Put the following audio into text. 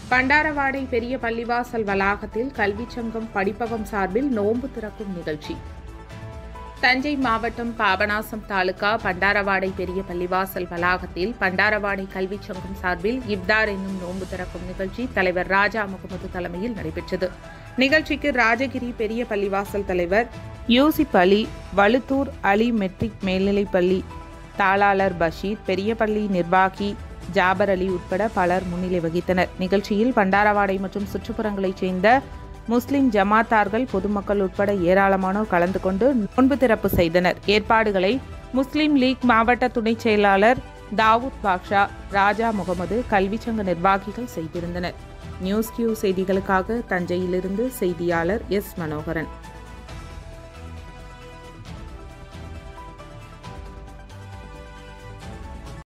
பண்டாரவாடை பெரிய பள்ளிவாசல் வளாகத்தில் கல்விச் சங்கம் படிப்பகம் சார்பில் நோன்பு திறக்கும் நிகழ்ச்சி தஞ்சை மாவட்டம் பாபநாசம் தாலுகா பண்டாரவாடை பெரிய பள்ளிவாசல் வளாகத்தில் பண்டாரவாடை கல்விச் சங்கம் சார்பில் இப்தார் என்னும் நோன்பு திறக்கும் நிகழ்ச்சி தலைவர் ராஜா முகமது தலைமையில் நடைபெற்றது நிகழ்ச்சிக்கு ராஜகிரி பெரிய பள்ளிவாசல் தலைவர் யூசிப் அலி வலுத்தூர் அலி மெட்ரிக் மேல்நிலைப் பள்ளி தாளாளர் பஷீர் பெரியபள்ளி நிர்வாகி ஜாபர் அலி உட்பட பலர் முன்னிலை வகித்தனர் நிகழ்ச்சியில் பண்டாரவாடை மற்றும் சுற்றுப்புறங்களைச் சேர்ந்த முஸ்லிம் ஜமாத்தார்கள் பொதுமக்கள் உட்பட ஏராளமானோர் கலந்து கொண்டு நோன்பு திறப்பு செய்தனர் ஏற்பாடுகளை முஸ்லிம் லீக் மாவட்ட துணைச் செயலாளர் தாவூத் பாக்ஷா ராஜா முகமது கல்விச்சங்க நிர்வாகிகள் செய்திருந்தனர் நியூஸ் கியூ செய்திகளுக்காக தஞ்சையிலிருந்து செய்தியாளர் எஸ் மனோகரன்